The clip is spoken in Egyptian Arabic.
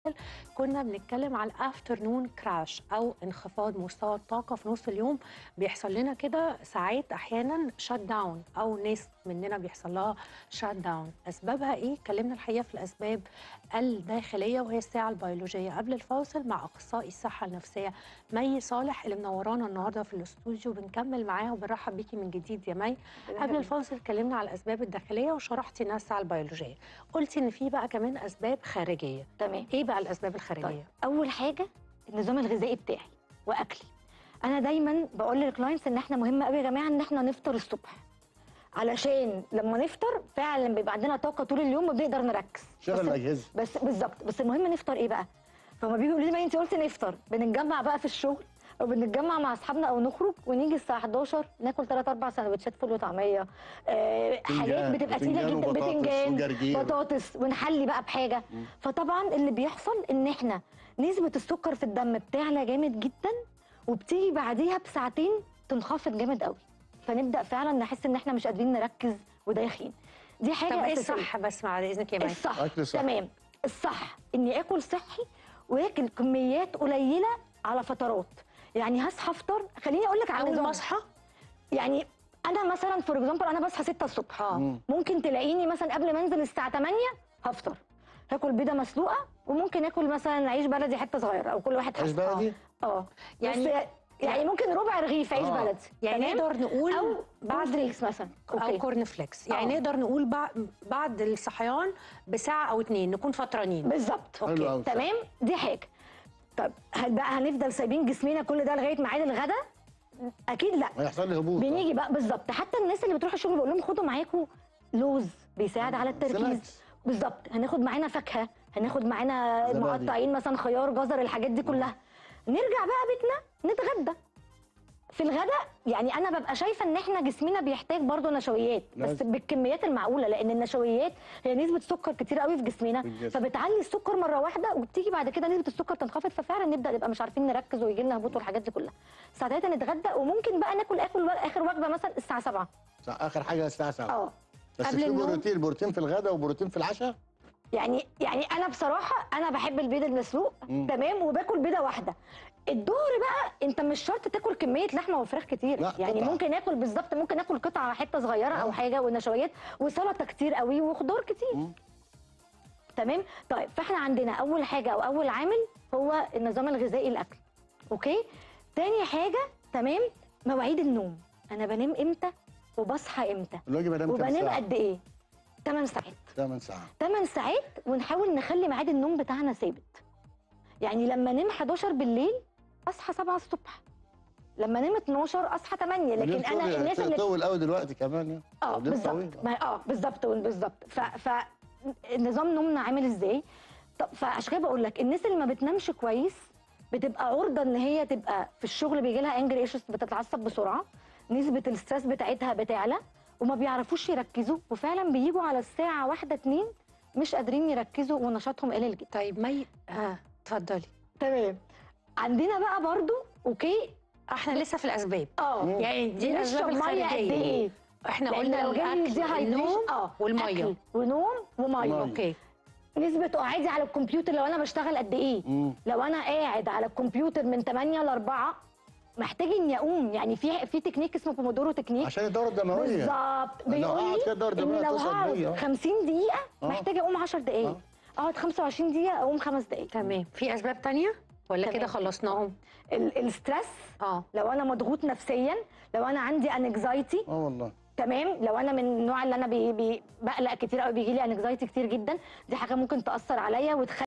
كنا بنتكلم على الافترنون كراش او انخفاض مستوى الطاقه في نص اليوم بيحصل لنا كده ساعات احيانا شات داون او ناس مننا بيحصل لها شات داون اسبابها ايه اتكلمنا الحقيقه في الاسباب الداخليه وهي الساعه البيولوجيه قبل الفاصل مع اخصائي الصحه النفسيه مي صالح اللي منورانا النهارده في الاستوديو بنكمل معاها وبنرحب بيكي من جديد يا مي قبل الفاصل اتكلمنا على الاسباب الداخليه وشرحتي انها الساعه البيولوجيه قلتي ان في بقى كمان اسباب خارجيه تمام ايه بقى الاسباب الخارجيه طيب اول حاجه النظام الغذائي بتاعي واكلي انا دايما بقول للكلاينتس ان احنا مهم قوي يا جماعه ان احنا نفطر الصبح علشان لما نفطر فعلا بيبقى عندنا طاقه طول اليوم وبنقدر نركز شغل بس- الاجهزه بس بالظبط بس المهم نفطر ايه بقى فهم بيجوا يقولوا لي ما انت قلتي نفطر بنتجمع بقى في الشغل او بنتجمع مع اصحابنا او نخرج ونيجي الساعه 11 ناكل 3 4 سندوتشات فول وطعميه آه حاجات بتنجان- بتبقى تقيله بتنجان جدا وبطاطس بتنجان وجرجير. بطاطس ونحلي بقى بحاجه فطبعا اللي بيحصل ان احنا نسبه السكر في الدم بتعلى جامد جدا وبتيجي بعديها بساعتين تنخفض جامد قوي فنبدا فعلا نحس ان احنا مش قادرين نركز ودايخين دي حاجه طب ايه أساسية. الصح بس بعد اذنك يا مي الصح أكل صح. تمام الصح اني اكل صحي واكل كميات قليله على فترات يعني هصحى افطر خليني اقول لك على اول نظام. ما اصحى يعني انا مثلا فور اكزامبل انا بصحى 6 الصبح اه ممكن تلاقيني مثلا قبل ما انزل الساعه 8 هفطر هاكل بيضه مسلوقه وممكن اكل مثلا عيش بلدي حته صغيره او كل واحد عيش حسب. بلدي؟ اه يعني- يعني يعني ممكن ربع رغيف عيش آه. بلدي يعني تمام؟ نقدر نقول او بعد بعد ريكس مثلا او اوكي كورن فليكس يعني آه. نقدر نقول بع- بعد الصحيان بساعه او اتنين نكون فطرانين بالظبط حلو أوي. تمام دي حاجه طب هل بقى هنفضل سايبين جسمنا كل ده لغايه ميعاد الغدا اكيد لا هيحصل لي هبوط بنيجي بقى بالظبط حتى الناس اللي بتروح الشغل بقول لهم خدوا معاكم لوز بيساعد على التركيز سناكس. بالظبط هناخد معانا فاكهه هناخد معانا زبادي. مقطعين مثلا خيار جزر الحاجات دي كلها نرجع بقى بيتنا نتغدى في الغداء يعني انا ببقى شايفه ان احنا جسمنا بيحتاج برضه نشويات بس لازم. بالكميات المعقوله لان النشويات هي نسبه سكر كتير قوي في جسمنا في الجسم. فبتعلي السكر مره واحده وبتيجي بعد كده نسبه السكر تنخفض ففعلا نبدا نبقى مش عارفين نركز ويجي لنا هبوط والحاجات دي كلها الساعه 3 نتغدى وممكن بقى ناكل اكل اخر وجبه مثلا الساعه 7 اخر حاجه الساعه 7 اه بس قبل في النوم؟ بروتين بروتين في الغداء وبروتين في العشاء يعني يعني انا بصراحه انا بحب البيض المسلوق مم. تمام وباكل بيضه واحده الظهر بقى انت مش شرط تاكل كميه لحمه وفراخ كتير لا، يعني قطعة. ممكن اكل بالظبط ممكن اكل قطعه حته صغيره او آه. حاجه ونشويات وسلطه كتير قوي وخضار كتير مم. تمام طيب فاحنا عندنا اول حاجه او اول عامل هو النظام الغذائي الاكل اوكي تاني حاجه تمام مواعيد النوم انا بنام امتى وبصحى امتى الواجب انام كام وبنام ساعه قد ايه 8 ساعات 8 ساعات 8 ساعات ونحاول نخلي ميعاد النوم بتاعنا ثابت يعني لما نام 11 بالليل اصحى 7 الصبح لما نام 12 اصحى 8 لكن الليل انا طويل- الناس اللي طول قوي دلوقتي كمان يعني اه الليل بالظبط طويل. ما- اه بالظبط بالظبط ف ف نظام نومنا عامل ازاي طب فعشان كده بقول لك الناس اللي ما بتنامش كويس بتبقى عرضه ان هي تبقى في الشغل بيجي لها انجر ايشوز بتتعصب بسرعه نسبه الستريس بتاعتها بتعلى وما بيعرفوش يركزوا وفعلا بيجوا على الساعه واحدة اتنين مش قادرين يركزوا ونشاطهم قليل جدا طيب مي اه اتفضلي تمام عندنا بقى برضو اوكي احنا لسه في الاسباب اه يعني دي الاسباب نشرب ميه قد الخارجيه ايه احنا لأن قلنا لو جالي الاكل دي النوم اه والميه أكل ونوم وميه مية. اوكي نسبة قعادي على الكمبيوتر لو انا بشتغل قد ايه مم. لو انا قاعد على الكمبيوتر من 8 ل 4 محتاج اني اقوم يعني في في تكنيك اسمه بومودورو تكنيك عشان الدوره الدمويه بالظبط لو بيقول قعد كده الدورة لي ان الدموية لو توصل هقعد بيا، آه. 50 دقيقة آه. محتاجة اقوم 10 دقايق آه. اقعد 25 دقيقة اقوم 5 دقايق تمام في اسباب تانية ولا تمام. كده خلصناهم ال- الستريس اه لو انا مضغوط نفسيا لو انا عندي انكزايتي اه والله تمام لو انا من النوع اللي انا بي بي بقلق كتير قوي بيجي لي انكزايتي كتير جدا دي حاجه ممكن تاثر عليا وتخلي